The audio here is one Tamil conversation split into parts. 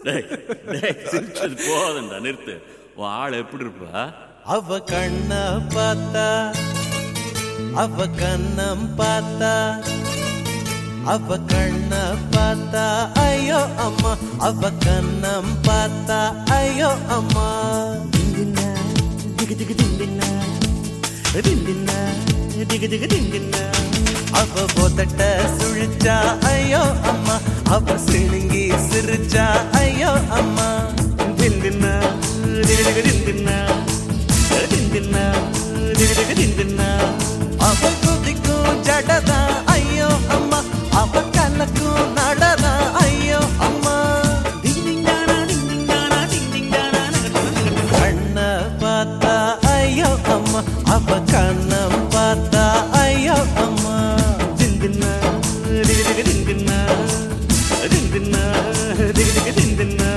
டேய், டேய், சிரிச்சது போதும்டா நிறுத்து உன் ஆள் எப்படி இருப்பா அவ கண்ண பார்த்தா அவ கண்ணம் பார்த்தா அவ கண்ண பார்த்தா ஐயோ அம்மா அவ கண்ணம் பார்த்தா ஐயோ அம்மா திண்டின்னா, திகு திகு திண்டின்னா, திண்டின்னா, திகு திகு திண்டின்னா. அவ போதட்ட சுழிச்சா ஐயோ அம்மா அவ சிணுங்கி சிரிச்சா ஐயோ அம்மா திண்டின்னா, திகு திகு திண்டின்னா, திண்டின்னா, திகு திகு திண்டின்னா. அவ குதிக்கும் ஜடதா ஐயோ அம்மா அவ கலக்கும் நடதா ஐயோ அம்மா டிங்கிங்டானா, டிங்கிங்டானா, டிங்கிங்டானா, நகட்டு, கண்ண பார்த்தா ஐயோ அம்மா அவ கண்ணம் பார்த்தா ஐயோ அம்மா திண்டின்னா, திகு திகு திண்டின்னா, திண்டின்னா, திகு திகு திண்டின்னா.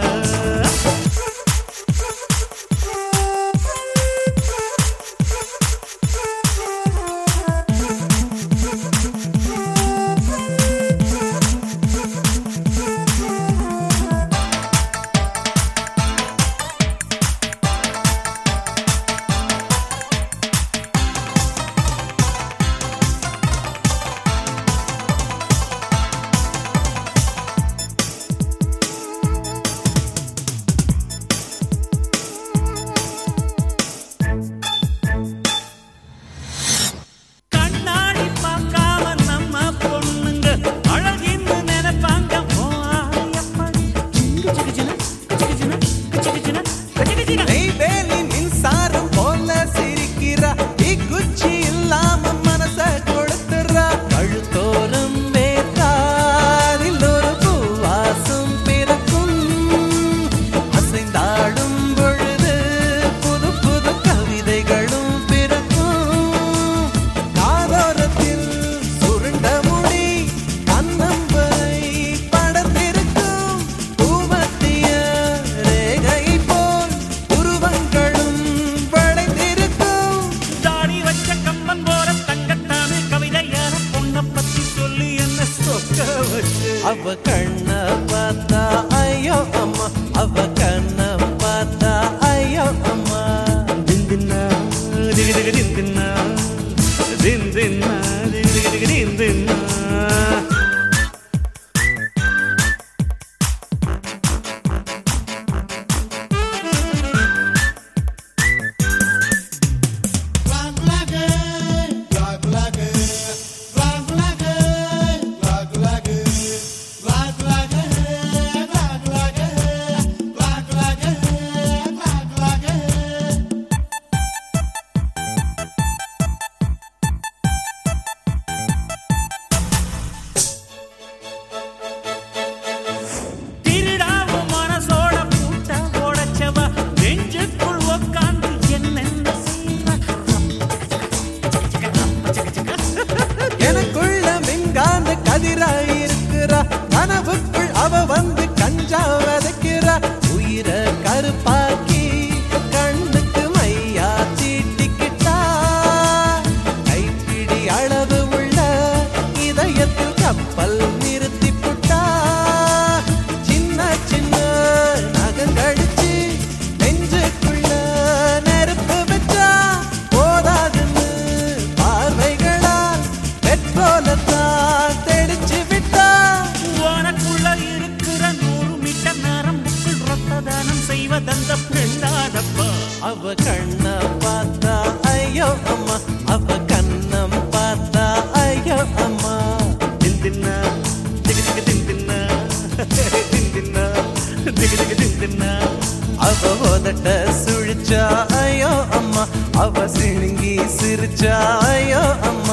கண்ணாடி பார்க்காம நம்ம பொண்ணுங்க அழகின்னு நினைப்பாங்க ஓ, ஆயப்படி. சிங்கு சிக்கு சின்ன, கிச்சிக்கு சின்ன, கிச்சிக்கு சின்ன, கிச்சிக்கு சின்ன. நெய்வேலி மின்சாரம் போல சிரிக்கிறா குச்சி இல்லாம மனச கொடுத்துறா கழுத்தோரம் வேத்தாரில் ஒரு பூவாசம் பிறக்கும் அசைந்தாடும் பொழுது புது புது கவிதைகளும் பிறக்கும் காதோரத்தில் சுருண்ட முடி கண்ணம்பரை படர்ந்திருக்கும் பூமத்திய ரேகை போல் உருவங்களும் படைந்திருக்கும் தாடி வச்ச கம்பன் போற தங்கத்தானே கவிதையான பொண்ணை பத்தி சொல்லி என்ன சொக்க வச்சு அவ கண்ண பார்த்தா ஐயோ அம்மா அவ கண்ண பார்த்தா ஐயோ அம்மா திந்தின்னா, திகு திகு திந்தின்னா, திந்தின்னா, திகு திகு திகு திந்தின்னா. திருடாவும் மனசோட பூட்ட உடைச்சவ நெஞ்சுக்குள் உக்காந்து என்னென்ன செய்றா? எனக்குள்ள மின்காந்த கதிராய் இருக்கிறா கனவுக்குள் அவ வந்து கஞ்சா வதைக்கிறா உயிர கருப்பாக்கி கண்ணுக்கு மையா தீட்டிக்கிட்டா கைப்பிடி அளவு உள்ள இதயத்தில் கப்பல் நிறுத்தி புட்டா சின்ன சின்ன நகங்கடிச்சு நெஞ்சுக்குள்ள நெருப்பு வச்சா போதாதுன்னு பார்வைகளால் பெட்ரோலத்தான் தெளிச்சு விட்டா உனக்குள்ள இருக்கிற நூறு மீட்டர் நரம்புக்குள் ரத்த தானம் செய்வதந்த பெண்ணாதப்பா அவ கண்ண பார்த்தா ஐயோ அம்மா அவ கண்ணம் பார்த்தா ஐயோ அம்மா திந்தின்னா திகு திகு திந்தின்னா திந்தின்னா திகு திகு திந்தின்னா அவ உதட்ட சுழிச்சா ஐயோ அம்மா அவ சிணுங்கி சிரிச்சா ஐயோ அம்மா